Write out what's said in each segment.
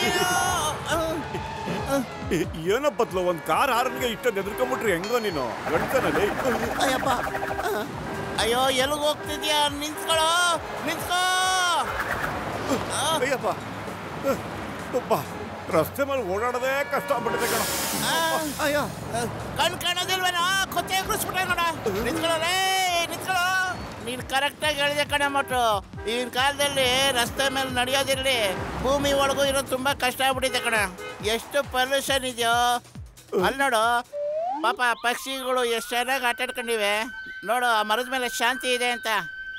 ಏನಪ್ಪತ್ಲ ಒಂದ್ ಕಾರ್ ಹಾರನ್ಗೆ ಇಷ್ಟೊಂದು ಎದ್ರಕೊಂಬಿಟ್ರಿ ಹೆಂಗೋ ನೀನು ಗಂಟನಲ್ಲಿ ಅಯ್ಯಪ್ಪ ಅಯ್ಯೋ ಎಲ್ಲಿಗೆ ಹೋಗ್ತಿದ್ಯಾ ನಿಂತ್ಕೊಳ್ಳೋ ನಿಂತ್ಕೋ ಅಯ್ಯಪ್ಪ ಒಬ್ಬ ರಸ್ತೆ ಮೇಲೆ ಓಡಾಡೋದೇ ಕಷ್ಟ ಆಗ್ಬಿಟ್ಟಿದೆ ಕಣ ಅಯ್ಯೋ ಕಣ್ ಕಾಣೋದಿಲ್ವೇನೋ ಕೊತ್ತೆ ಎಗ್ರಿಸ್ಬಿಟ್ಟೆ ನೋಡ ನಿಂತ್ಕೊಳ್ಳೋ ರೇ ನಿಂತ್ಕೊಳ್ಳೋ ನೀನು ಕರೆಕ್ಟಾಗಿ ಹೇಳಿದೆ ಕಣ ಮಟ್ಟು ಈಗಿನ ಕಾಲದಲ್ಲಿ ರಸ್ತೆ ಮೇಲೆ ನಡೆಯೋದಿರಲಿ ಭೂಮಿ ಒಳಗೂ ಇರೋದು ತುಂಬಾ ಕಷ್ಟ ಆಗ್ಬಿಟ್ಟಿದೆ ಕಣ ಎಷ್ಟು ಪೊಲ್ಯೂಷನ್ ಇದೆಯೋ ಅಲ್ಲಿ ನೋಡು ಪಾಪ ಪಕ್ಷಿಗಳು ಎಷ್ಟು ಚೆನ್ನಾಗಿ ಆಟ ಆಡ್ಕೊಂಡಿವೆ ನೋಡು ಆ ಮರದ ಮೇಲೆ ಶಾಂತಿ ಇದೆ ಅಂತ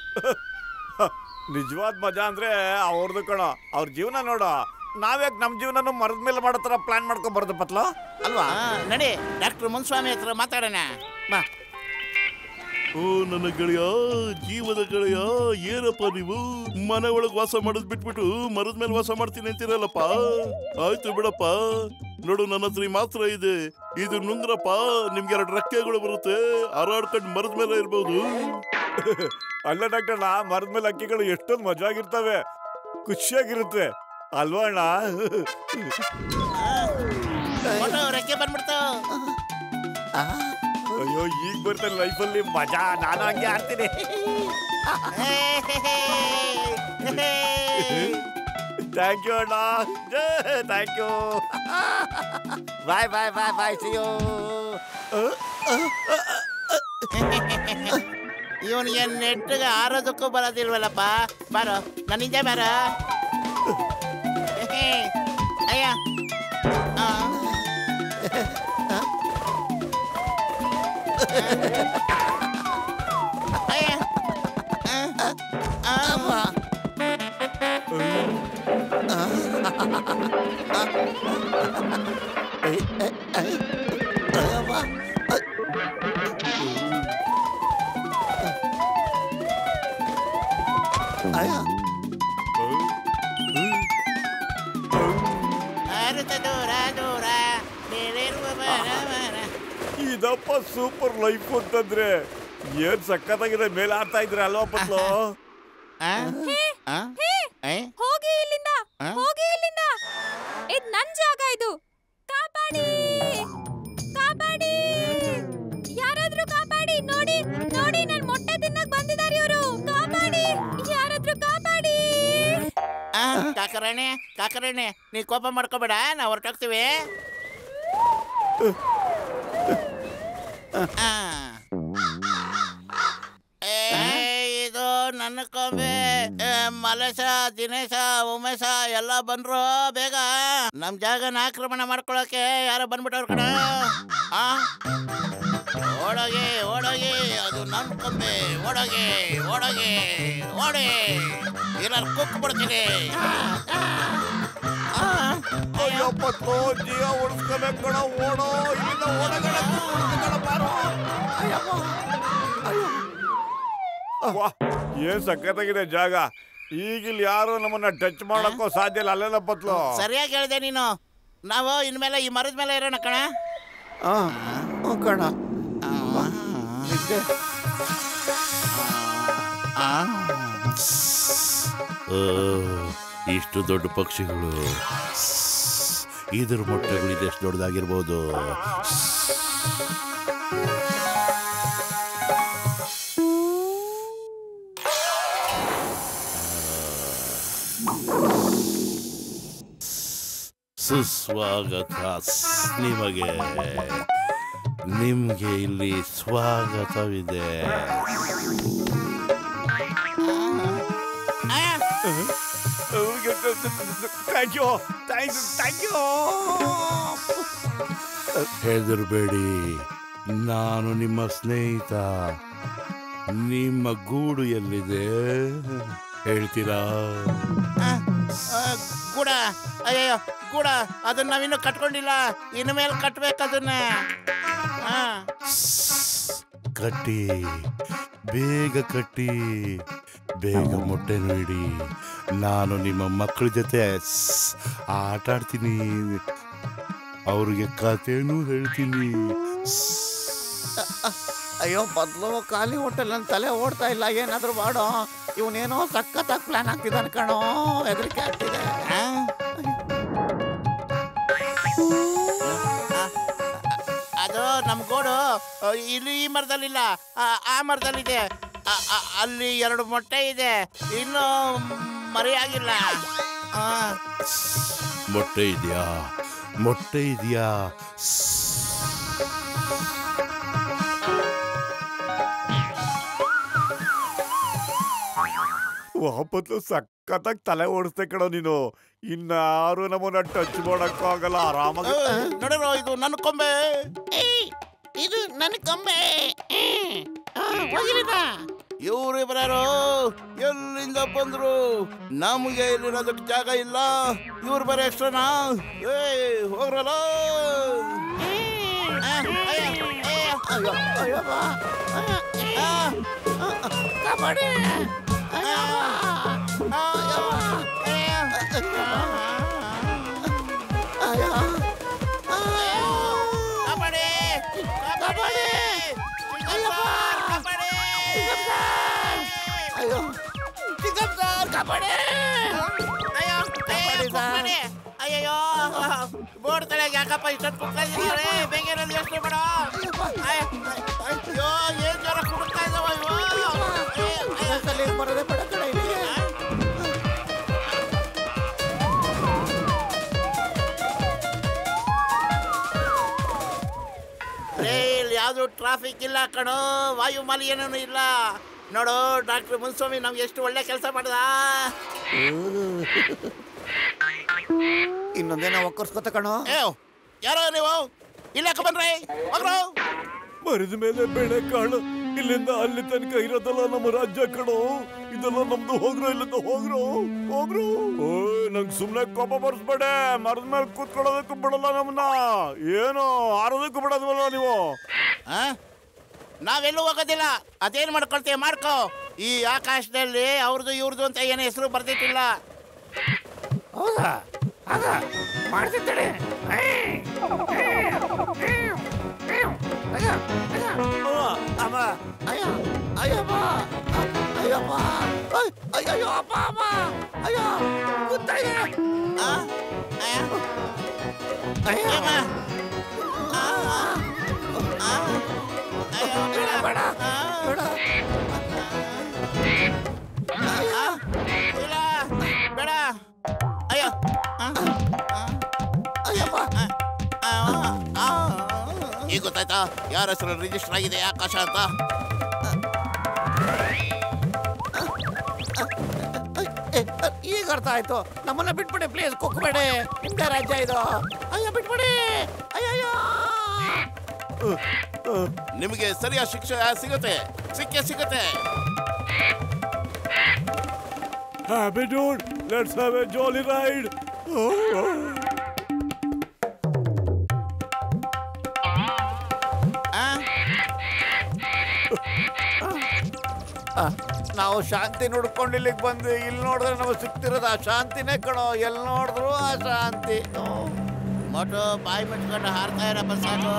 ನಿಜವಾದ ಮಜಾ ಅಂದ್ರೆ ಅವ್ರದ್ದು ಕಣ ಅವ್ರ ಜೀವನ ನೋಡು ನಾವ್ಯಾಕೆ ನಮ್ಮ ಜೀವನನು ಮರದ ಮೇಲೆ ಮಾಡೋ ಥರ ಪ್ಲಾನ್ ಮಾಡ್ಕೊಂಡ್ ಬರೋದು ಪತ್ಲ ಅಲ್ವಾ ಆ, ನಡಿ ಡಾಕ್ಟರ್ ಮುನ್ಸ್ವಾಮಿ ಹತ್ರ ಮಾತಾಡೋಣ ಬಾ ಓ ನನ್ನ ಗೆಳೆಯ ಜೀವದ ಗೆಳೆಯ ಏನಪ್ಪ ನೀವು ಮನೆ ಒಳಗ್ ವಾಸ ಮಾಡೋದ್ ಬಿಟ್ಬಿಟ್ಟು ಮರದ ಮೇಲೆ ವಾಸ ಮಾಡ್ತೀನಿ ಅಂತೀರಲ್ಲಪ್ಪ ಆಯ್ತು ಬಿಡಪ್ಪ ನೋಡು ನನ್ನ ಹತ್ರ ಈ ಮಾತ್ರ ಇದೆ ಇದು ನುಂಗ್ರಪ್ಪ ನಿಮ್ಗೆ ಎರಡು ರೆಕ್ಕೆಗಳು ಬರುತ್ತೆ ಹಾರಾಡ್ಕೊಂಡು ಮರದ ಮೇಲೆ ಇರ್ಬೋದು ಅಲ್ಲ ಡಾಕ್ಟರ್ ಮರದ ಮೇಲೆ ಅಕ್ಕಿಗಳು ಎಷ್ಟೊಂದು ಮಜವಾಗಿರ್ತವೆ ಖುಷಿಯಾಗಿರುತ್ತೆ ಅಲ್ವಾ ಅಣ್ಣ ಫೋಟೋ ರೆಕ್ಕೆ ಬಂದ್ಬಿಡ್ತು ಅಯ್ಯೋ ಈಗ ಬರ್ತಾನೆ ಲೈಫಲ್ಲಿ ಮಜಾ ನಾನು ಹಂಗೆ ಆಡ್ತೀನಿ ಥ್ಯಾಂಕ್ ಯು ಅಣ್ಣ thank you bye bye bye bye see you ಇವನಿಗೆ ನೆಟ್ಟಿಗೆ ಆರೋದಕ್ಕೂ ಬರೋದಿಲ್ವಲ್ಲಪ್ಪ ಬಾರೋ ನನ್ನಿಂದ ಬಾರ ಅಯ್ಯ ಆ. ಅಯ್ಯ ಆ. ಆ. ಹಾರುತ್ತ ದೂರ ದೂರ ಬೇರೆರುವ ಮರ ಮರ ಇದಪ್ಪ ಸೂಪರ್ ಲೈಫ್ ಅಂತಂದ್ರೆ ಏನ್ ಸಖತ್ತಾಗಿದೆ ಮೇಲೆ ಆಡ್ತಾ ಇದ್ರೆ ಅಲ್ವಾ ಪತ್ಲು ಆ? ಆ? ಏ? ಹೋಗಿ ಇಲ್ಲಿಂದ ಆ? ಹೋಗಿ ಇಲ್ಲಿಂದ ಇದ್ ನನ್ ಜಾಗ ಇದು ಕಾಪಾಡಿ ಕಾಪಾಡಿ ಯಾರಾದ್ರೂ ಕಾಪಾಡಿ ನೋಡಿ ನೋಡಿ ನನ್ ಮೊಟ್ಟೆ ತಿನ್ನಕ್ ಬಂದಿದ್ದಾರೆ ಇವರು ಕಾಪಾಡಿ ಯಾರಾದ್ರೂ ಕಾಪಾಡಿ ಆ, ಕಾಕರಾಣೆ ಕಾಕರಾಣೆ ನೀ ಕೋಪ ಮಾಡ್ಕೋಬೇಡ ನಾವು ಹೊರಟೋಗ್ತೀವಿ ಆ. ಏ, ಇದು ನನ್ನ ಕೊಂಬೆ ಏ, ಮಲೇಶ ದಿನೇಶ ಉಮೇಶ ಎಲ್ಲ ಬಂದ್ರು ಬೇಗ ನಮ್ ಜಾಗನ ಆಕ್ರಮಣ ಮಾಡ್ಕೊಳಕ್ಕೆ ಯಾರೋ ಬಂದ್ಬಿಟ್ಟವ್ರ ಕಣ ಆ ಓಡೋಗಿ ಓಡೋಗಿ ಅದು ನನ್ನ ಕೊಂಬೆ ಓಡೋಗಿ ಓಡೋಗಿ ಓಡಿ ಇಲ್ಲ ಕುಕ್ ಬಿಡ್ತೀನಿ ಅಯ್ಯೋ ಪತ್ಲು ಜೀವ ಉಳಿಸ್ಕೋಬೇಕು ಕಣ ಓಡೋ ಇಲ್ಲಿಂದ ಓಡೋಗಣ ಕಣ ಬಾರೋ ವಾ ಏನ್ ಸಖತ್ತಾಗಿದೆ ಜಾಗ ಈಗಿಲ್ಲಿ ಯಾರು ನಮ್ಮನ್ನ ಟಚ್ ಮಾಡಕ್ಕೋ ಸಾಧ್ಯ ಇಲ್ಲ ಅಲ್ಲೆಲ್ಲ ಪತ್ಲು ಸರಿಯಾಗಿ ಹೇಳಿದೆ ನೀನು ನಾವು ಇನ್ಮೇಲೆ ಈ ಮರದ ಮೇಲೆ ಇರೋಣ ಕಣ ಕಣ ಆ, ಇಷ್ಟು ದೊಡ್ಡ ಪಕ್ಷಿಗಳು ಇದ್ರ ಮೊಟ್ಟೆಗಳು ಇದೆಷ್ಟು ದೊಡ್ಡದಾಗಿರ್ಬೋದು ಸುಸ್ವಾಗತ ನಿಮಗೆ ನಿಮ್ಗೆ ಇಲ್ಲಿ ಸ್ವಾಗತವಿದೆ thank you thank you thank you ಹೆದರ್ಬೇಡಿ ನಾನು ನಿಮ್ಮ ಸ್ನೇಹಿತ ನಿಮ್ಮ ಗೂಡು ಎಲ್ಲಿದೆ ಹೇಳ್ತೀರಾ ಗೂಡ ಅಯ್ಯೋ ಗೂಡ ಅದನ್ನ ನಾವಿನ್ನು ಕಟ್ಕೊಂಡಿಲ್ಲ ಇನ್ನು ಮೇಲೆ ಕಟ್ಬೇಕು ಅದನ್ನ ಆ, ಕಟ್ಟಿ ಬೇಗ ಕಟ್ಟಿ ಬೇಗ ಮೊಟ್ಟೆ ನೀಡಿ ನಾನು ನಿಮ್ಮ ಮಕ್ಕಳ ಜೊತೆ ಸ್- ಆಟ ಆಡ್ತೀನಿ ಅವ್ರಿಗೆ ಕಥೆನೂ ಹೇಳ್ತೀನಿ ಅಯ್ಯೋ ಬದ್ಲು ಖಾಲಿ ಹೋಟೆಲ್ ನನ್ನ ತಲೆ ಓಡ್ತಾ ಇಲ್ಲ ಏನಾದ್ರೂ ಮಾಡೋ ಇವನೇನೋ ಸಖತ್ತಾಗಿ ಪ್ಲಾನ್ ಆಗ್ತಿದ್ದಾನೆ ಕಣೋ ಹೆದರಿಕೆ ಆಗ್ತಿದೆ ನಮ್ ಗೋಡು ಆ, ಇಲ್ಲಿ ಈ ಮರದಲ್ಲಿಲ್ಲ ಆ, ಆ ಮರದಲ್ಲಿದೆ ಆ, ಆ, ಅಲ್ಲಿ ಎರಡು ಮೊಟ್ಟೆ ಇದೆ ಇನ್ನು ಮರಿ ಆಗಿಲ್ಲ ಆ, ಮೊಟ್ಟೆ ಇದೆಯಾ ಮೊಟ್ಟೆ ಇದೆಯಾ ವಾಪತ್ತು ಸಖತ್ತಾಗಿ ತಲೆ ಓಡಿಸ್ತೆ ಕಣೋ ನೀನು ಇನ್ನಾರು ನಮ್ಮನ್ನ ಟಚ್ ಮಾಡಕ್ಕಾಗಲ್ಲ ಆರಾಮಾಗಿ ಆ, ನೋಡಿರೋ ಇದು ನನ್ನ ಕೊಂಬೆ ಇದು ನನ್ನ ಕೊಂಬೆ ಇವ್ರು ಬರಾರು ಎಲ್ಲಿಂದ ಬಂದ್ರು ನಮಗೆ ಇಲ್ಲಿರೋದಕ್ಕೆ ಜಾಗ ಇಲ್ಲ ಇವ್ರು ಬರೋ ಎಷ್ಟನಾ ಏ ಹೋಗ್ರಲ್ಲ ಆ, ಅಯ್ಯ, ಅಯ್ಯ, ಅಯ್ಯೋ, ಅಯ್ಯಪ್ಪ. ಆ, ಆ, ಆ, ಕಾಪಾಡಿ ಅಯ್ಯವ್ವ. ಅಯ್ಯವ್ವ. ಅಯ್ಯ. ಅಯ್ಯೋ. ಅಯ್ಯೋ. ಕಾಪಾಡಿ ಕಾಪಾಡಿ ಅಯ್ಯಪ್ಪ ಕಾಪಾಡಿ ಅಯ್ಯೋ ಚಿಕ್ಕಪ್ಪ ಸರ್ ಕಾಪಾಡಿ ಅಯ್ಯೋ ಅಯ್ಯೋ ಕಾಪಾಡಿ ಅಯ್ಯಯ್ಯೋ ಬೋರ್ಡ್ ತಲೆಗೆ ಯಾಕಪ್ಪ ಇಷ್ಟೊತ್ತು ಕುತ್ಕೊಂಡಿದ್ದಾರೆ ಬೇಗ ಯೋಚನೆ ಮಾಡೋ ಅಯ್ಯೋ ಏನ್ ಜ್ವರ ಕುಡ್ತಾ ಇದ್ದಾವ ಇವು ಬರೋದೇ ಬೇಡ ಕಡೆ ರೇ ಇಲ್ಲಿ ಯಾವುದು ಟ್ರಾಫಿಕ್ ಇಲ್ಲ ಕಣೋ ವಾಯು ಮಾಲಿನ್ಯನೂ ಇಲ್ಲ ನೋಡು ಡಾಕ್ಟರ್ ಮುನ್ಸ್ವಾಮಿ ನಮ್ಗೆ ಎಷ್ಟು ಒಳ್ಳೆ ಕೆಲಸ ಮಾಡ್ದ ಇನ್ನೊಂದೇನೋ ಒಕ್ಕರ್ಸ್ಕೊತ ಕಣೋ ಏ ಯಾರೋ ನೀವು ಇಲ್ಲಕ್ಕೆ ಬನ್ರಿ ಹೋಗ್ರು ಮರಿದ ಮೇಲೆ ಬೆಳೆ ಕಾಳು ಇಲ್ಲಿಂದ ಅಲ್ಲಿ ತನಕ ಇರೋದಲ್ಲ ನಮ್ಮ ರಾಜ್ಯ ಕಣೋ ಇದೆಲ್ಲ ನಮ್ದು ಹೋಗ್ರು ಇಲ್ಲಿಂದ ಹೋಗ್ರು ಹೋಗ್ರು ಓಯ್ ನಂಗ್ ಸುಮ್ನೆ ಕೋಪ ಬರ್ಸ್ಬೇಡ ಮರದ ಮೇಲೆ ಕೂತ್ಕೊಳ್ಳೋದಕ್ಕೂ ಬಿಡಲ್ಲ ನಮ್ಮನ್ನ ಏನು ಆರೋದಕ್ಕೂ ಬಿಡೋದವಲ್ಲ ನೀವು ಆ? ನಾವೆಲ್ಲೂ ಹೋಗೋದಿಲ್ಲ ಅದೇನ್ ಮಾಡ್ಕೊಳ್ತೀಯ ಮಾಡ್ಕೋ ಈ ಆಕಾಶದಲ್ಲಿ ಅವ್ರದ್ದು ಇವ್ರದ್ದು ಅಂತ ಏನು ಹೆಸರು ಬರ್ದಿಟ್ಟಿಲ್ಲ ಹೌದಾ ಆಗ ಮಾಡ್ತಿದ್ದಾಳೆ ಅಮ್ಮ ಅಯ್ಯೋ ಅಯ್ಯಪ್ಪ ಅಯ್ಯಪ್ಪ ಅಯ್, ಅಯ್ಯಯ್ಯೋ ಅಪ್ಪ ಅಮ್ಮ ಅಯ್ಯೋ ಗೊತ್ತಾಯ್ತು ಆ? ಅಯ್ಯ. ಅಯ್ಯೋ ಏಮ್ಮ? ಆ, ಆ, ಆ. ಅಯ್ಯೋ, ಬೇಡ. ಬೇಡ ಆ, ಬೇಡ ಆ, ಇಲ್ಲ, ಬೇಡ ಅಯ್ಯೋ ಆ, ಆ. ಅಯ್ಯಪ್ಪ ಆ, ಆ, ಆ. ಈಗ ಗೊತ್ತಾಯ್ತಾ ಯಾರ ಹೆಸರು ರಿಜಿಸ್ಟರ್ ಆಗಿದೆ ಆಕಾಶ ಅಂತ ಏ, ಈಗ ಅರ್ಥ ಆಯ್ತು ನಮ್ಮನ್ನ ಬಿಟ್ಬಿಡಿ ಪ್ಲೀಸ್ ಕುಕ್ಕಬೇಡಿ ನಿಮ್ದೇ ರಾಜ್ಯ ಇದು ಅಯ್ಯೋ ಬಿಟ್ಬಿಡಿ ಅಯ್ಯಯ್ಯೋ ನಿಮಗೆ ಸರಿಯಾದ ಶಿಕ್ಷೆ ಸಿಗುತ್ತೆ ಸಿಕ್ಕೇ ಸಿಗುತ್ತೆ happy dude let's have a jolly ride ಆ? ಆ, ನಾವು ಶಾಂತಿ ನೋಡ್ಕೊಂಡು ಇಲ್ಲಿಗೆ ಬಂದು ಇಲ್ಲಿ ನೋಡಿದ್ರೆ ನಮಗೆ ಸಿಗ್ತಿರೋದು ಆ ಶಾಂತಿನೇ ಕಣೋ ಎಲ್ಲಿ ನೋಡಿದ್ರು ಆ ಶಾಂತಿ ಮೋಟು ಬಾಯಿ ಮುಚ್ಕೊಂಡು ಹಾರ್ತಾ ಇರಪ್ಪ ಸಾಕು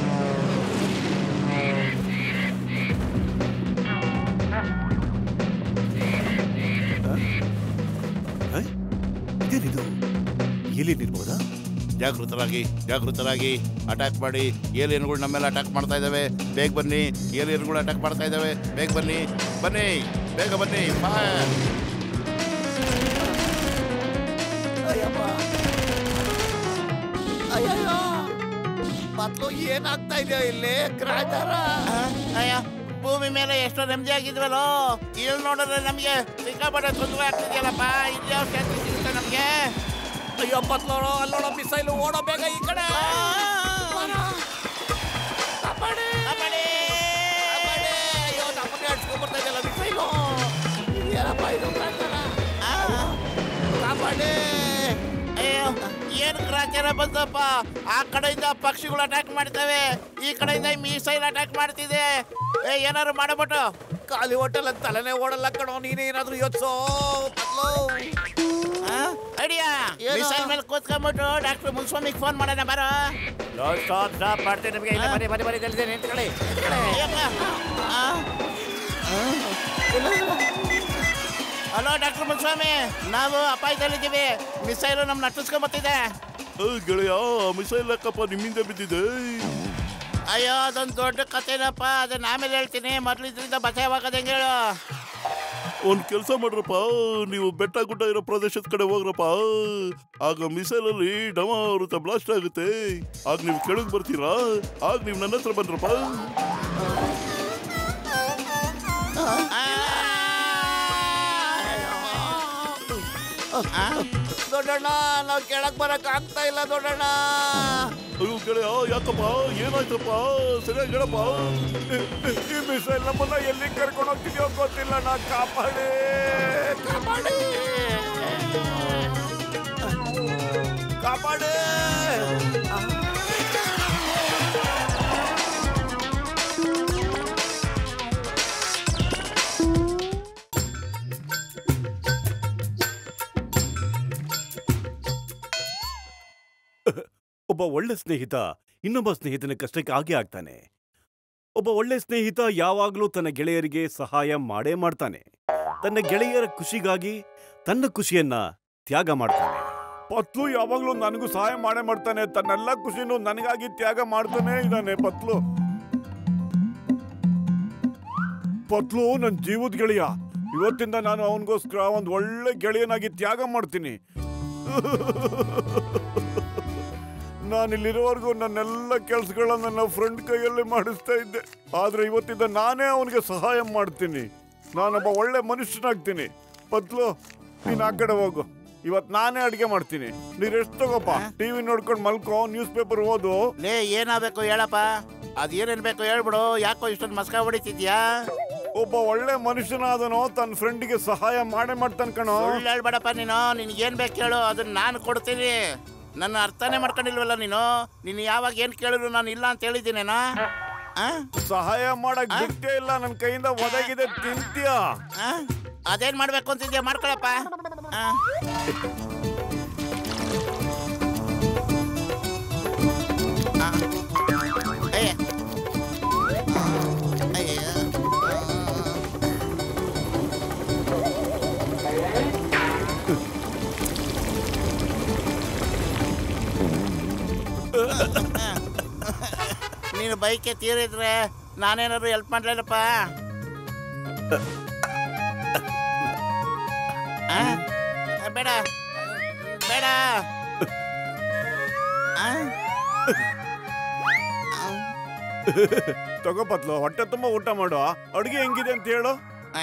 ಇದೇನಿದು ಎಲ್ಲಿ ನಿಲ್ಬೋದಾ ಜಾಗೃತರಾಗಿ ಜಾಗೃತರಾಗಿ ಅಟ್ಯಾಕ್ ಮಾಡಿ ಏಲಿಯನ್ಗಳು ನಮ್ಮ ಮೇಲೆ ಅಟ್ಯಾಕ್ ಮಾಡ್ತಾ ಇದ್ದಾವೆ ಬೇಗ ಬನ್ನಿ ಏಲಿಯನ್ಗಳು ಅಟ್ಯಾಕ್ ಮಾಡ್ತಾ ಇದ್ದಾವೆ ಬೇಗ ಬನ್ನಿ ಬನ್ನಿ ಬೇಗ ಬನ್ನಿ ಫೈರ್ ಅಯ್ಯಪ್ಪ ಅಯ್ಯಯ್ಯೋ ಮೊದಲು ಏನಾಗ್ತಾ ಇದೆಯೋ ಇಲ್ಲಿ ಗ್ರಾಚಾರ ಅಯ್ಯ ಭೂಮಿ ಮೇಲೆ ಎಷ್ಟೋ ನೆಮ್ಮದಿ ಆಗಿದ್ವಲ್ಲೋ ಇಲ್ಲಿ ನೋಡಿದ್ರೆ ನಮಗೆ ಸಿಕ್ಕಾಪಟ್ಟೆ ತೊಂದರೆ ಆಗ್ತಿದೆಯಲ್ಲಪ್ಪ ಇಲ್ಲಿ ಯಾವ ಶಾಂತಿ ಸಿಗುತ್ತೆ ನಮಗೆ ಅಯ್ಯೋ ಮೊದ್ಲು ಅಲ್ಲೋಡ ಮಿಸೈಲು ಓಡೋ ಬೇಗ ಈ ಕಡೆ ಕಾಪಾಡಿ ಕಾಪಾಡಿ, ಅಯ್ಯೋ ನಮ್ಮನ್ನೇ ಅಡ್ಸ್ಕೊಂಡ್ ಬರ್ತಾ ಇದೆಯಲ್ಲ ಮಿಸೈಲು ಏನಪ್ಪ ಇದು ಗ್ರಾಚಾರ ಕಾಪಾಡಿ ಅಯ್ಯೋ ಏನು ಗ್ರಾಚಾರ ಬಂತಪ್ಪ ಆ ಕಡೆಯಿಂದ ಪಕ್ಷಿಗಳು ಅಟ್ಯಾಕ್ ಮಾಡ್ತವೆ ಈ ಕಡೆಯಿಂದ ಮೀಸೈಲ್ ಅಟ್ಯಾಕ್ ಮಾಡ್ತಿದೆ ಏ ಏನಾದ್ರು ಮಾಡಬಿಟ್ಟು ಖಾಲಿ ಹೋಟೆಲ್ ಅಂತ ತಲೆನೇ ಓಡಲ್ಲ ಕಣೋ ನೀನೇ ಏನಾದ್ರೂ ಯೋಚಿಸೋ ಐಡಿಯಾ ಏನು? ಮಿಸೈಲ್ ಮೇಲೆ ಕೂತ್ಕೊಂಡ್ಬಿಟ್ಟು ಡಾಕ್ಟರ್ ಮುನ್ಸ್ವಾಮಿಗೆ ಫೋನ್ ಮಾಡೋಣ ಬಾರೋ ಸ್ಟಾಪ್ ಸ್ಟಾಪ್ ಮಾಡ್ತೀನಿ ನಿಮಗೆ ಇಲ್ಲ ಬರೀ ಬರೀ ಬರೀ ತಿಳಿದೆ ನಿಂತ್ಕೊಳ್ಳಿ ನಿಂತ್ಕೊಳ್ಳಿ. ಅಯ್ಯಪ್ಪ ಆ? ಹಲೋ ಡಾಕ್ಟರ್ ಮುನ್ಸ್ವಾಮಿ ನಾವು ಅಪಾಯದಲ್ಲಿದ್ದೀವಿ ಮಿಸೈಲು ನಮ್ನ ಅಟ್ಟಿಸ್ಕೊಂಡ್ ಬರ್ತಿದೆ ಗೆಳೆಯ ಮಿಸೈಲ್ ಲೆಕ್ಕಪ್ಪ ನಿಮ್ಮಿಂದ ಬಿದ್ದಿದೆ ಅಯ್ಯೋ ಅದೊಂದು ದೊಡ್ಡ ಕಥೆನಪ್ಪ ಅದನ್ನ ಆಮೇಲೆ ಹೇಳ್ತೀನಿ ಮೊದ್ಲು ಇದರಿಂದ ಬಚಾವಾಗದ ಹೆಂಗೆ ಹೇಳು ಒಂದ್ ಕೆಲಸ ಮಾಡ್ರಪ್ಪ ನೀವು ಬೆಟ್ಟ ಗುಡ್ಡ ಇರೋ ಪ್ರದೇಶದ ಕಡೆ ಹೋಗ್ರಪ್ಪ ಆಗ ಮಿಸೈಲ್ ಅಲ್ಲಿ ಡಮಾರುತ ಬ್ಲಾಸ್ಟ್ ಆಗುತ್ತೆ ಆಗ ನೀವು ಕೆಳಗ್ ಬರ್ತೀರಾ ಆಗ ನೀವು ನನ್ನ ಹತ್ರ ಬನ್ರಪ್ಪ ಆ, ದೊಡ್ಡಣ್ಣ ನಾವು ಕೆಳಗ್ ಬರಕ್ ಆಗ್ತಾ ಇಲ್ಲ ದೊಡ್ಡಣ್ಣ ಅಯ್ಯೋ ಗೆಳೆಯ ಯಾಕಪ್ಪ ಏನಾಯ್ತಪ್ಪ ಸರಿಯಾಗಿ ಹೇಳಪ್ಪ ಈ ಮಿಸೈಲ್ ನಮ್ಮನ್ನ ಎಲ್ಲಿ ಕರ್ಕೊಂಡು ಹೋಗ್ತಿದ್ಯೋ ಗೊತ್ತಿಲ್ಲ ನಾ ಕಾಪಾಡಿ ಕಾಪಾಡಿ ಕಾಪಾಡಿ ಒಬ್ಬ ಒಳ್ಳೆ ಸ್ನೇಹಿತ ಇನ್ನೊಬ್ಬ ಸ್ನೇಹಿತನ ಕಷ್ಟಕ್ಕೆ ಆಗೇ ಆಗ್ತಾನೆ ಒಬ್ಬ ಒಳ್ಳೆ ಸ್ನೇಹಿತ ಯಾವಾಗಲೂ ತನ್ನ ಗೆಳೆಯರಿಗೆ ಸಹಾಯ ಮಾಡೇ ಮಾಡ್ತಾನೆ ತನ್ನ ಗೆಳೆಯರ ಖುಷಿಗಾಗಿ ತನ್ನ ಖುಷಿಯನ್ನ ತ್ಯಾಗ ಮಾಡ್ತಾನೆ ಪತ್ಲು ಯಾವಾಗ್ಲೂ ನನಗೂ ಸಹಾಯ ಮಾಡೇ ಮಾಡ್ತಾನೆ ತನ್ನೆಲ್ಲ ಖುಷಿನೂ ನನಗಾಗಿ ತ್ಯಾಗ ಮಾಡ್ತಾನೆ ಇದ್ದಾನೆ ಪತ್ಲು ಪತ್ಲು ನನ್ನ ಜೀವದ ಗೆಳೆಯ ಇವತ್ತಿಂದ ನಾನು ಅವನಿಗೋಸ್ಕರ ಒಂದು ಒಳ್ಳೆ ಗೆಳೆಯನಾಗಿ ತ್ಯಾಗ ಮಾಡ್ತೀನಿ ನಾನಿಲ್ಲಿರೋವರೆಗೂ ನನ್ನೆಲ್ಲ ಕೆಲಸಗಳನ್ನ ನನ್ನ ಫ್ರೆಂಡ್ ಕೈಯಲ್ಲಿ ಮಾಡಿಸ್ತಾ ಇದ್ದೆ ಆದ್ರೆ ಇವತ್ತಿಂದ ನಾನೇ ಅವನಿಗೆ ಸಹಾಯ ಮಾಡ್ತೀನಿ ನಾನೊಬ್ಬ ಒಳ್ಳೆ ಮನುಷ್ಯನಾಗ್ತೀನಿ ಪತ್ಲು ನೀನ್ ಆ ಕಡೆ ಹೋಗು ಇವತ್ ನಾನೇ ಅಡಿಗೆ ಮಾಡ್ತೀನಿ ನೀನ್ ಎಷ್ಟು ತಗೋಪ ಟಿವಿ ನೋಡ್ಕೊಂಡು ಮಲ್ಕೋ ನ್ಯೂಸ್ ಪೇಪರ್ ಓದು ಲೇ ಏನಾಗಬೇಕು ಹೇಳಪ್ಪ ಅದೇನೇನ್ ಬೇಕು ಹೇಳ್ಬಿಡು ಯಾಕೋ ಇಷ್ಟೊಂದು ಮಸ್ಕ ಹೊಡಿತಿದ್ಯಾ ಒಬ್ಬ ಒಳ್ಳೆ ಮನುಷ್ಯನಾದನೋ ತನ್ನ ಫ್ರೆಂಡಿಗೆ ಸಹಾಯ ಮಾಡೇ ಮಾಡ್ತಾನೆ ಕಣೋ ಸುಳ್ಳು ಹೇಳ್ಬೇಡಪ್ಪ ನೀನು ನಿನ್ಗೆ ಏನ್ ಬೇಕು ಹೇಳು ಅದನ್ನ ನಾನು ಕೊಡ್ತೀನಿ ನನ್ನ ಅರ್ಥನೇ ಮಾಡ್ಕೊಂಡಿಲ್ವಲ್ಲ ನೀನು ನೀನು ಯಾವಾಗ ಏನ್ ಕೇಳಿದ್ರು ನಾನು ಇಲ್ಲ ಅಂತ ಹೇಳಿದ್ದೀನೇನಾ ಆ? ಸಹಾಯ ಮಾಡಕ್ ಬಿಟ್ಟೇ ಇಲ್ಲ ನನ್ನ ಕೈಯಿಂದ ಒದಗಿದೆ ತಿಂತೀಯ ಆ? ಅದೇನ್ ಮಾಡ್ಬೇಕು ಅಂತಿದ್ಯಾ ಮಾಡ್ಕೊಳಪ್ಪ ಆ. ಆ. ಏ. ಅಯ್ಯ. ನೀನು ಬೈಕೆ ತೀರಿದ್ರೆ ನಾನೇನಾದ್ರು ಹೆಲ್ಪ್ ಮಾಡ್ಲೇನಪ್ಪ ಆ? ಬೇಡ ಬೇಡ ಆ? ತಗೋ ಪತ್ಲು ಹೊಟ್ಟೆ ತುಂಬಾ ಊಟ ಮಾಡು ಅಡುಗೆ ಹೆಂಗಿದೆ ಅಂತ ಹೇಳು ಆ?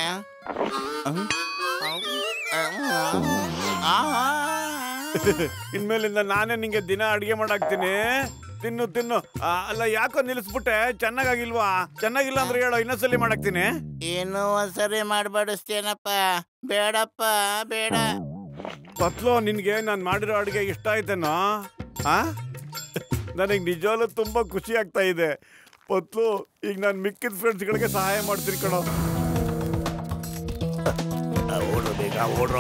ಆ? ಇನ್ಮೇಲಿಂದ ನಾನೇ ನಿಂಗೆ ದಿನ ಅಡಿಗೆ ಮಾಡಾಕ್ತೀನಿ ತಿನ್ನು ತಿನ್ನು ಆ, ಅಲ್ಲ ಯಾಕೋ ನಿಲ್ಲಿಸ್ಬಿಟ್ಟೆ ಚೆನ್ನಾಗಾಗಿಲ್ವಾ ಚೆನ್ನಾಗಿಲ್ಲ ಅಂದ್ರೆ ಹೇಳೋ ಇನ್ನೊಂದ್ಸಲಿ ಮಾಡಾಕ್ತೀನಿ ಇನ್ನೂ ಒಂದ್ಸರಿ ಮಾಡ್ಬಡಿಸ್ತೇನಪ್ಪ ಬೇಡಪ್ಪ ಬೇಡ ಪತ್ಲು ನಿನ್ಗೆ ನಾನು ಮಾಡಿರೋ ಅಡುಗೆ ಇಷ್ಟ ಆಯ್ತೇನೋ ಆ ನನಗೆ ನಿಜವಾಗ್ಲೂ ತುಂಬಾ ಖುಷಿ ಆಗ್ತಾ ಇದೆ ಪತ್ಲು ಈಗ ನಾನು ಮಿಕ್ಕಿದ ಫ್ರೆಂಡ್ಸ್ಗಳಿಗೆ ಸಹಾಯ ಮಾಡ್ತೀನಿ ಕಣೋ ಓಡು ಬೇಗ ಓಡ್ರೋ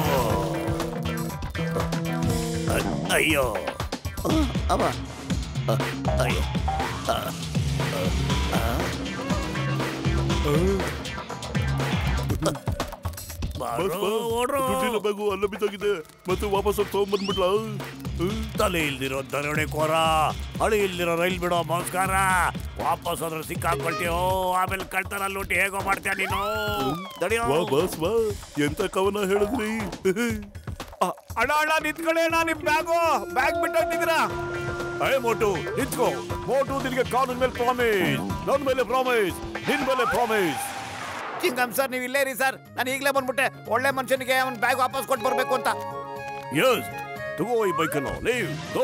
ಅಯ್ಯೋ ಅವ ಅಯ್ಯೋ ಬಸ್ ಬಸ್ ದುಡ್ಡಿನ ಬ್ಯಾಗು ಅಲ್ಲ ಬಿದ್ದೋಗಿದೆ ಮತ್ತೆ ವಾಪಸ್ ಹೋಗಿ ತಗೊಂಡ್ಬಂದ್ಬಿಡ್ಲಾ ತಲೆ ಇಲ್ದಿರೋ ದರೋಡೆ ಕೋರ ಹಳಿ ಇಲ್ದಿರೋ ರೈಲ್ ಬಿಡೋ ನಮಸ್ಕಾರ ವಾಪಸ್ ಅದ್ರ ಸಿಕ್ಕಾಕೊಳ್ತೀಯೋ ಆಮೇಲೆ ಕಳ್ತನ ಲೂಟಿ ಹೇಗೋ ಮಾಡ್ತೀಯ ನೀನು ತಡಿಯೋ ವಾ ಬಸ್ ವಾ ಎಂತ ಕವನ ಹೇಳಿದ್ರಿ ಆ, ಅಣ್ಣ ಅಣ್ಣ ನಿಂತ್ಕೊಳ್ಳಿ ಅಣ್ಣ ನಿಮ್ ಬ್ಯಾಗು ಬ್ಯಾಗ್ ಬಿಟ್ಟೋಗ್ತಿದ್ದೀರಾ ಅಯ್ಯ ಮೋಟು ನಿಂತ್ಕೋ ಮೋಟು ನಿನ್ಗೆ ಕಾನೂನ್ ಮೇಲೆ ಪ್ರಾಮಿಸ್ ನನ್ ಮೇಲೆ ಪ್ರಾಮಿಸ್ ನಿನ್ ಮೇಲೆ ಪ್ರಾಮಿಸ್ ಚಿಂಗಮ್ ಸರ್ ನೀವು ಇಲ್ಲೇ ರೀ ಸರ್ ನಾನು ಈಗಲೇ ಬಂದ್ಬಿಟ್ಟೆ ಒಳ್ಳೆ ಮನುಷ್ಯನಿಗೆ ಅವ್ನ ಬ್ಯಾಗ್ ವಾಪಸ್ ಕೊಟ್ಟು ಬರ್ಬೇಕು ಅಂತ ಎಸ್ ತಗೋ ಈ ಬೈಕನ್ನು ನೀವು ಗೋ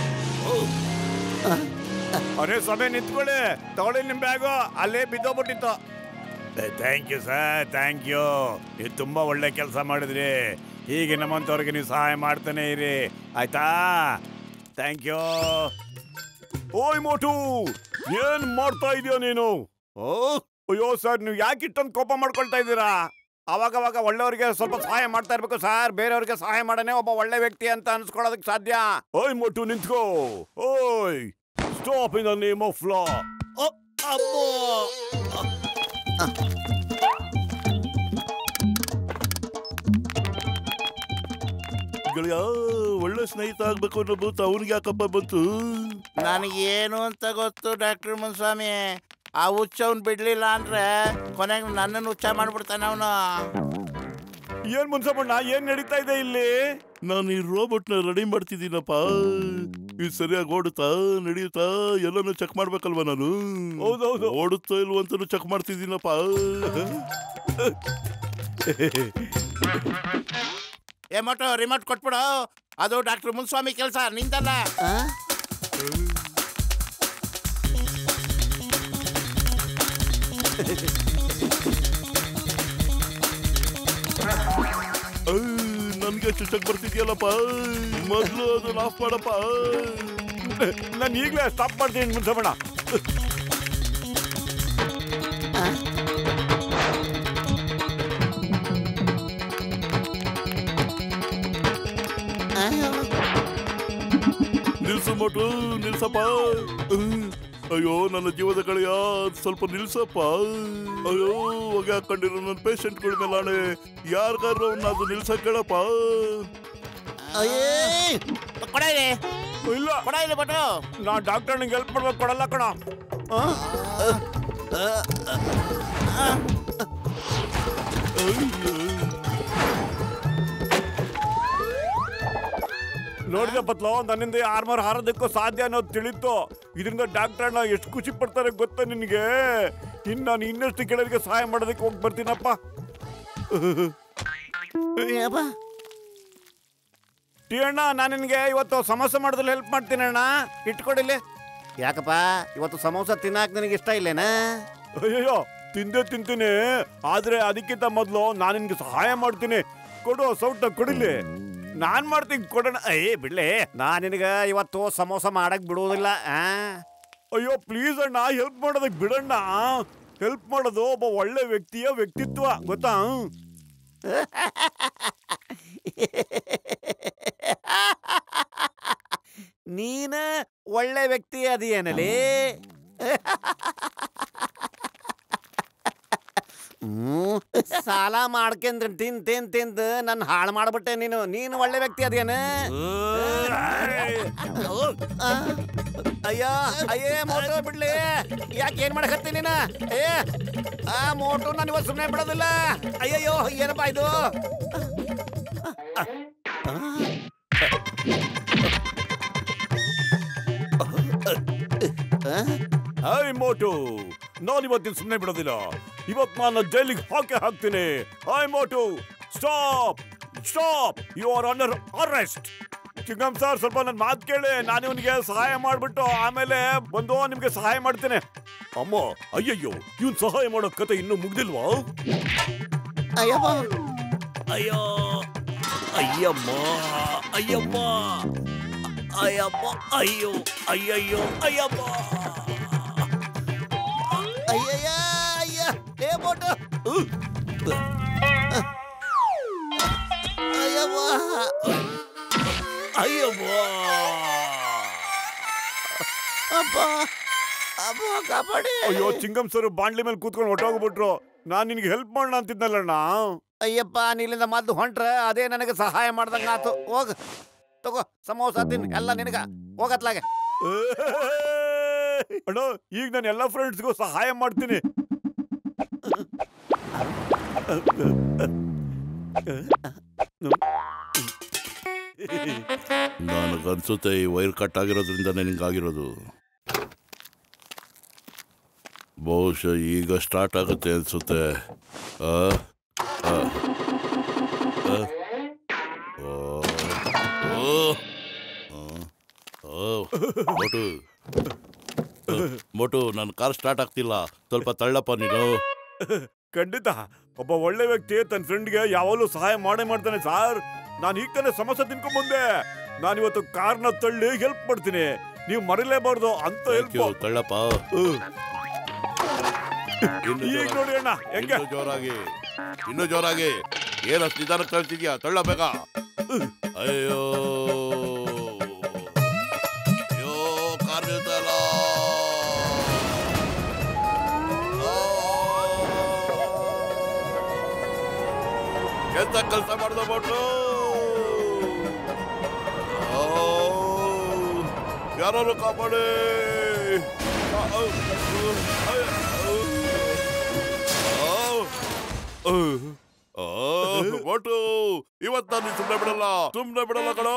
ಅರೆ ಸಭೆ ನಿಂತ್ಕೊಳ್ಳಿ ತಗೊಳ್ಳಿ ನಿಮ್ ಬ್ಯಾಗು ಅಲ್ಲೇ ಬಿದ್ದೋಗ್ಬಿಟ್ಟಿತ್ತು thank you sir thank you ನೀವು ತುಂಬಾ ಒಳ್ಳೆ ಕೆಲಸ ಮಾಡಿದ್ರಿ ಹೀಗೆ ನಮ್ಮಂತವ್ರಿಗೆ ನೀವು ಸಹಾಯ ಮಾಡ್ತಾನೆ ಇರಿ ಆಯ್ತಾ ಥ್ಯಾಂಕ್ ಯು ಓಯ್ ಮೋಟು ಏನ್ ಮಾಡ್ತಾ ಇದೀಯ ನೀನು ಓ ಅಯ್ಯೋ ಸರ್ ನೀವು ಯಾಕೆ ಇಷ್ಟೊಂದು ಕೋಪ ಮಾಡ್ಕೊಳ್ತಾ ಇದ್ದೀರಾ ಅವಾಗ ಅವಾಗ ಒಳ್ಳೆಯವರಿಗೆ ಸ್ವಲ್ಪ ಸಹಾಯ ಮಾಡ್ತಾ ಇರ್ಬೇಕು ಸರ್ ಬೇರೆಯವ್ರಿಗೆ ಸಹಾಯ ಮಾಡನೆ ಒಬ್ಬ ಒಳ್ಳೆ ವ್ಯಕ್ತಿ ಅಂತ ಅನ್ಸ್ಕೊಳ್ಳೋದಕ್ಕೆ ಸಾಧ್ಯ ಓಯ್ ಮೊಟ್ಟು ನಿಂತ್ಕೋ ಓಯ್ stop in the name of law ಅಬ್ಬೋ ಗೆಳೆಯ ಒಳ್ಳೆ ಸ್ನೇಹಿತ ಆಗ್ಬೇಕು ಅನ್ನೋ ಬೂತ್ ಅವನಿಗೆ ಯಾಕಪ್ಪ ಬಂತು ನನಗೇನು ಅಂತ ಗೊತ್ತು ಡಾಕ್ಟರ್ ಮುನ್ಸ್ವಾಮಿ ಆ ಹುಚ್ಚ ಅವ್ನು ಬಿಡ್ಲಿಲ್ಲ ಅಂದ್ರೆ ಕೊನೆಗೆ ನನ್ನನ್ನು ಹುಚ್ಚ ಮಾಡ್ಬಿಡ್ತಾನೆ ಅವನು ಏನ್ ಮುನ್ಸಪ್ಪಣ್ಣ ಏನ್ ನಡೀತಾ ಇದೆ ಇಲ್ಲಿ ನಾನು ಈ ರೋಬೋಟ್ನ ರೆಡಿ ಮಾಡ್ತಿದ್ದೀನಪ್ಪ ಇದು ಸರಿಯಾಗಿ ಓಡುತ್ತಾ ನಡೆಯುತ್ತಾ ಎಲ್ಲನೂ ಚೆಕ್ ಮಾಡ್ಬೇಕಲ್ವಾ ನಾನು ಹೌದೌದು. ಓಡುತ್ತೋ ಇಲ್ವೋ ಅಂತಾನು ಚೆಕ್ ಮಾಡ್ತಿದ್ದೀನಪ್ಪ ಏ ಮೋಟು ರಿಮೋಟ್ ಕೊಟ್ಬಿಡು ಅದು ಡಾಕ್ಟರ್ ಮುನ್ಸ್ವಾಮಿ ಕೆಲಸ ನಿಂದಲ್ಲ ನನ್ಗೆ ಚೆಕ್ ಬರ್ತಿದ್ಯಲ್ಲಪ್ಪ ಮೊದ್ಲು ಅದನ್ನ ಆಫ್ ಮಾಡಪ್ಪ ನಾನು ಈಗಲೇ ಸ್ಟಾಪ್ ಮಾಡ್ತೀನಿ ಮುನ್ಸಪ್ಪಣ್ಣ ನಿಲ್ಸು ಮೋಟು ನಿಲ್ಸಪ್ಪ ಹ್ಮ್. ಅಯ್ಯೋ ನನ್ನ ಜೀವದ ಗೆಳೆಯ ಸ್ವಲ್ಪ ನಿಲ್ಸಪ್ಪ ಅಯ್ಯೋ ಹೊಗೆ ಹಾಕೊಂಡಿರೋ ನನ್ನ ಪೇಷಂಟ್ಗಳ ಮೇಲೆ ಆಣೆ ಯಾರಿಗಾರು ಅವ್ನ ಅದು ನಿಲ್ಸಕ್ ಕೇಳಪ್ಪ ಕೊಡ ಇಲ್ಲಿ ಇಲ್ಲ ಕೊಡ ಇಲ್ಲಿ ಬಟ್ಟು ನಾ ಡಾಕ್ಟರ್ ನಿಂಗೆ ಹೆಲ್ಪ್ ಮಾಡ್ಬೇಕು ಕೊಡಲ್ಲ ಕಣ ನೋಡಿದ ಪತ್ಲೋ ನನ್ನಿಂದ ಆರ್ಮರ್ ಹಾರೋದಕ್ಕೂ ಸಾಧ್ಯ ಅನ್ನೋದು ತಿಳಿತು ಇದರಿಂದ ಡಾಕ್ಟರ್ನ ಎಷ್ಟು ಖುಷಿ ಪಡ್ತಾರೆ ಗೊತ್ತಾ ನಿನಗೆ ಇನ್ನು ನಾನು ಇನ್ನಷ್ಟು ಕೆಳಗೆ ಸಹಾಯ ಮಾಡೋದಕ್ಕೆ ಹೋಗಿ ಬರ್ತೀನಪ್ಪ ಟಿ ಅಣ್ಣ ನಾನು ನಿನಗೆ ಇವತ್ತು ಸಮಸ್ಯೆ ಮಾಡೋದ್ರಲ್ಲಿ ಹೆಲ್ಪ್ ಮಾಡ್ತೀನಿ ಅಣ್ಣ ಇಟ್ಕೊಡಿಲ್ಲಿ ಯಾಕಪ್ಪ ಇವತ್ತು ಸಮೋಸ ತಿನ್ನಾಕ ನಿನಗೆ ಇಷ್ಟ ಇಲ್ಲೇನಾ ಅಯ್ಯಯ್ಯೋ ತಿಂದೇ ತಿಂತೀನಿ ಆದ್ರೆ ಅದಕ್ಕಿಂತ ಮೊದಲು ನಾನು ನಿನ್ಗೆ ಸಹಾಯ ಮಾಡ್ತೀನಿ ಕೊಡು ಸೌಟ ಕೊಡಿಲಿ ನಾನ್ ಮಾಡ್ತೀನಿ ಕೊಡೋಣ ಏ ಬಿಡ್ಲೆ ನಾ ನಿನಗ ಇವತ್ತು ಸಮೋಸ ಮಾಡಕ್ ಬಿಡುವುದಿಲ್ಲ ಆ? ಅಯ್ಯೋ ಪ್ಲೀಸ್ ಅಣ್ಣ ಹೆಲ್ಪ್ ಮಾಡೋದಕ್ಕೆ ಬಿಡಣ್ಣ ಹೆಲ್ಪ್ ಮಾಡೋದು ಒಬ್ಬ ಒಳ್ಳೆ ವ್ಯಕ್ತಿಯ ವ್ಯಕ್ತಿತ್ವ ಗೊತ್ತಾ ನೀನ ಒಳ್ಳೆ ವ್ಯಕ್ತಿ ಅದಿಯೇನಲ್ಲಿ ಹ್ಮ್ ಸಾಲ ಮಾಡ್ಕೊಂಡ್ ತಿನ್ ತಿನ್ ತಿಂದು ನನ್ನ ಹಾಳು ಮಾಡ್ಬಿಟ್ಟೆ ನೀನು ನೀನು ಒಳ್ಳೆ ವ್ಯಕ್ತಿ ಅದೇನ ಅಯ್ಯೋ ಅಯ್ಯೇ ಮೋಟು ಬಿಡ್ಲಿ ಯಾಕೆ ಏನ್ ಮಾಡಕತ್ತಿ ನೀನ ಏ ಆ ಮೋಟು ನಾನು ಇವತ್ತು ಸುಮ್ಮನೆ ಬಿಡೋದಿಲ್ಲ ಅಯ್ಯಯ್ಯೋ ಏನಪ್ಪಾ ಇದು ಹಾಯ್ ಮೋಟು ನಾನು ಇವತ್ತಿನ ಸುಮ್ಮನೆ ಬಿಡೋದಿಲ್ಲ ಇವತ್ತು ನಾನು ಜೈಲಿಗೆ ಹಾಕಿ ಹಾಕ್ತೀನಿ hi Motu stop stop you are under arrest Chingum sir ಸ್ವಲ್ಪ ನನ್ನ ಮಾತು ಕೇಳಿ ನಾನು ಇವನಿಗೆ ಸಹಾಯ ಮಾಡ್ಬಿಟ್ಟು ಆಮೇಲೆ ಬಂದು ನಿಮ್ಗೆ ಸಹಾಯ ಮಾಡ್ತೇನೆ ಅಮ್ಮ ಅಯ್ಯಯ್ಯೋ ಇವನ್ ಸಹಾಯ ಮಾಡೋ ಕತೆ ಇನ್ನೂ ಮುಗ್ದಿಲ್ವಾ ಅಯ್ಯಪ್ಪ ಅಯ್ಯೋ ಅಯ್ಯಮ್ಮ ಅಯ್ಯಮ್ಮ ಅಯ್ಯಮ್ಮ ಅಯ್ಯೋ ಅಯ್ಯಯ್ಯೋ ಅಯ್ಯಮ್ಮ ಅಯ್ಯಯ್ಯ ಅಯ್ಯ ಏ ಬೋಟು ಅಯ್ಯವ್ವ ಅಯ್ಯಮ್ಮ ಅಪ್ಪ ಅಪ್ಪ ಕಾಪಾಡಿ ಅಯ್ಯೋ ಚಿಂಗಮ್ ಸರ್ ಬಾಂಡ್ಲಿ ಮೇಲೆ ಕೂತ್ಕೊಂಡು ಹೊಟ್ಟೋಗ್ಬಿಟ್ರು ನಾನ್ ನಿನ್ಗೆ ಹೆಲ್ಪ್ ಮಾಡೋಣ ಅಂತಿದ್ನಲ್ಲಣ್ಣ ಅಯ್ಯಪ್ಪ ನೀಲಿಂದ ಮದ್ದು ಹೊಂಟ್ರ ಅದೇ ನನಗೆ ಸಹಾಯ ಮಾಡ್ದಂಗ ಆತು ಹೋಗ್ ತಗೋ ಸಮೋಸ ತಿನ್ ಎಲ್ಲ ನಿನಗ ಹೋಗತ್ಲಾಗೆ ಅಣ್ಣ ಈಗ ನಾನು ಎಲ್ಲ ಫ್ರೆಂಡ್ಸ್ಗೂ ಸಹಾಯ ಮಾಡ್ತೀನಿ ನನಗನ್ಸುತ್ತೆ ಈ ವೈರ್ ಕಟ್ ಆಗಿರೋದ್ರಿಂದ ನಿನಗಾಗಿರೋದು ಬಹುಶಃ ಈಗ ಸ್ಟಾರ್ಟ್ ಆಗುತ್ತೆ ಅನ್ಸುತ್ತೆ ಆ? ಆ. ಆ. ಓ. ಓ. ಆ. ಓ. ಮೋಟು ಮೋಟು ನನ್ನ ಕಾರ್ ಸ್ಟಾರ್ಟ್ ಆಗ್ತಿಲ್ಲ ಸ್ವಲ್ಪ ತಳ್ಳಪ್ಪ ನೀನು ಖಂಡಿತ ಒಬ್ಬ ಒಳ್ಳೆ ವ್ಯಕ್ತಿ ತನ್ನ ಫ್ರೆಂಡ್ಗೆ ಯಾವಾಗಲೂ ಸಹಾಯ ಮಾಡೇ ಮಾಡ್ತಾನೆ ಸಾರ್ ನಾನು ಈಗ ತಾನೇ ಸಮಸ್ಯೆ ತಿನ್ಕೊಂಡ್ ಬಂದೆ ನಾನು ಇವತ್ತು ಕಾರ್ನ ತಳ್ಳಿ ಹೆಲ್ಪ್ ಮಾಡ್ತೀನಿ ನೀವು ಮರಿಲೇಬಾರ್ದು ಅಂತ Thank you, ಹೆಲ್ಪ್ ತಳ್ಳಪ್ಪ ಇನ್ನು ಈಗ ಜೋರಾಗಿ. ನೋಡಿ ಅಣ್ಣ ಹೆಂಗೆ ಇನ್ನು ಜೋರಾಗಿ ಇನ್ನು ಜೋರಾಗಿ ಏನಷ್ಟು ನಿಧಾನಕ್ಕೆ ತಳ್ತಿದ್ಯಾ ತಳ್ಳ ಬೇಗ ಅಯ್ಯೋ ಅಯ್ಯೋ ಕಾರ್ ನಿಲ್ತಲ್ಲ ಎಂತ ಕೆಲಸ ಮಾಡ್ದ ಬಿಟ್ರು ಯಾರು ಕಾಪಾಡಿ ಆ, ಆ, ಆ, ಆ, ಆ, ಒಟ್ಟು ಇವತ್ತು ನಾನು ಸುಮ್ಮನೆ ಬಿಡಲ್ಲ ಸುಮ್ಮನೆ ಬಿಡಲ್ಲ ಕಣೋ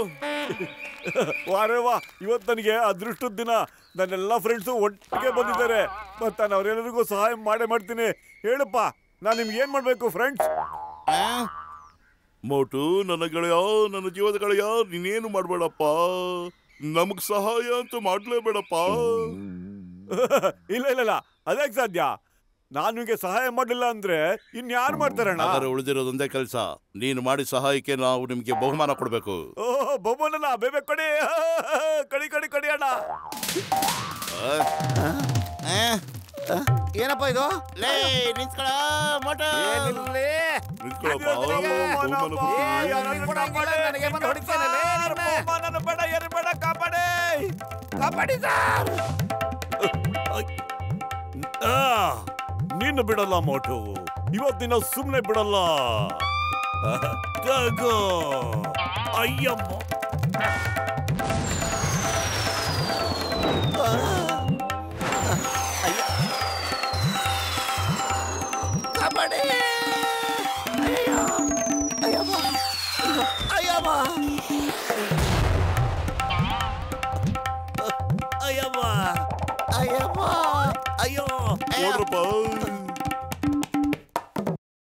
ವಾರೇ ವಾ ಇವತ್ತು ನನಗೆ ಅದೃಷ್ಟದ ದಿನ ನನ್ನೆಲ್ಲ ಫ್ರೆಂಡ್ಸು ಒಟ್ಟಿಗೆ ಬಂದಿದ್ದಾರೆ ಮತ್ತೆ ನಾನು ಅವರೆಲ್ಲರಿಗೂ ಸಹಾಯ ಮಾಡೇ ಮಾಡ್ತೀನಿ ಹೇಳಪ್ಪ ನಾನು ನಿಮ್ಗೆ ಏನ್ ಮಾಡ್ಬೇಕು ಫ್ರೆಂಡ್ಸ್ ಆ? ಮೋಟು ನನ್ನ ಗೆಳೆಯ ನನ್ನ ಜೀವದ ಗೆಳೆಯ ನೀನೇನು ಮಾಡ್ಬೇಡಪ್ಪ ನಮಗ್ ಸಹಾಯ ಅಂತೂ ಮಾಡ್ಲೇಬೇಡಪ್ಪ ಇಲ್ಲ ಇಲ್ಲ ಇಲ್ಲ ಅದೇ ಸಾಧ್ಯ ನಾನು ನಿಮಗೆ ಸಹಾಯ ಮಾಡಲಿಲ್ಲ ಅಂದ್ರೆ ಇನ್ಯಾರು ಮಾಡ್ತಾರಣ್ಣ ಹಾಗಾದ್ರೆ ಉಳಿದಿರೋದೊಂದೇ ಕೆಲಸ ನೀನು ಮಾಡಿ ಸಹಾಯಕ್ಕೆ ನಾವು ನಿಮ್ಗೆ ಬಹುಮಾನ ಕೊಡ್ಬೇಕು ಓಹ್ ಬೊಮ್ಮನ ಬೇಬೆ ಕೊಡಿ ಕಡಿ ಕಡಿ ಕಡಿ ಅಣ್ಣ ಆ? ಏನಪ್ಪ ಇದು ಲೇ ನಿಂತ್ಕೊಳ್ಳೋ ಮೋಟು ಏನಿಲ್ಲೇ ನಿಂತ್ಕೊಳ್ಳಪ್ಪ. ಅಯ್ಯೋ, ಬಹುಮಾನ ಬಹುಮಾನ ಅಪ್ಪ. ಕೊಡ್ತೀನಿ. ಏ, ಯಾರಿಗೂ ಕೊಡಂಗಿಲ್ಲ, ನನಗೆ ಬಂದು ಹೊಡಿತಾನಲ್ಲೇ ನಿನ್ನ. ಬಹುಮಾನನ ಬೇಡ ಏನು ಬೇಡ ಕಾಪಾಡಿ ಕಾಪಾಡಿ ಸರ್ ಆ, ನಿನ್ನ ಬಿಡಲ್ಲ ಮೋಟು ಇವತ್ತಿನ ಸುಮ್ಮನೆ ಬಿಡಲ್ಲ ತಗೋ ಅಯ್ಯಮ್ಮ ಕಾಪಾಡಿ ಅಯ್ಯೋ ಅಯ್ಯಮ್ಮ ಅಯ್ಯಮ್ಮ ಅಯ್ಯಮ್ಮ ಅಯ್ಯಮ್ಮ ಅಯ್ಯೋ ನೋಡ್ರಪ್ಪ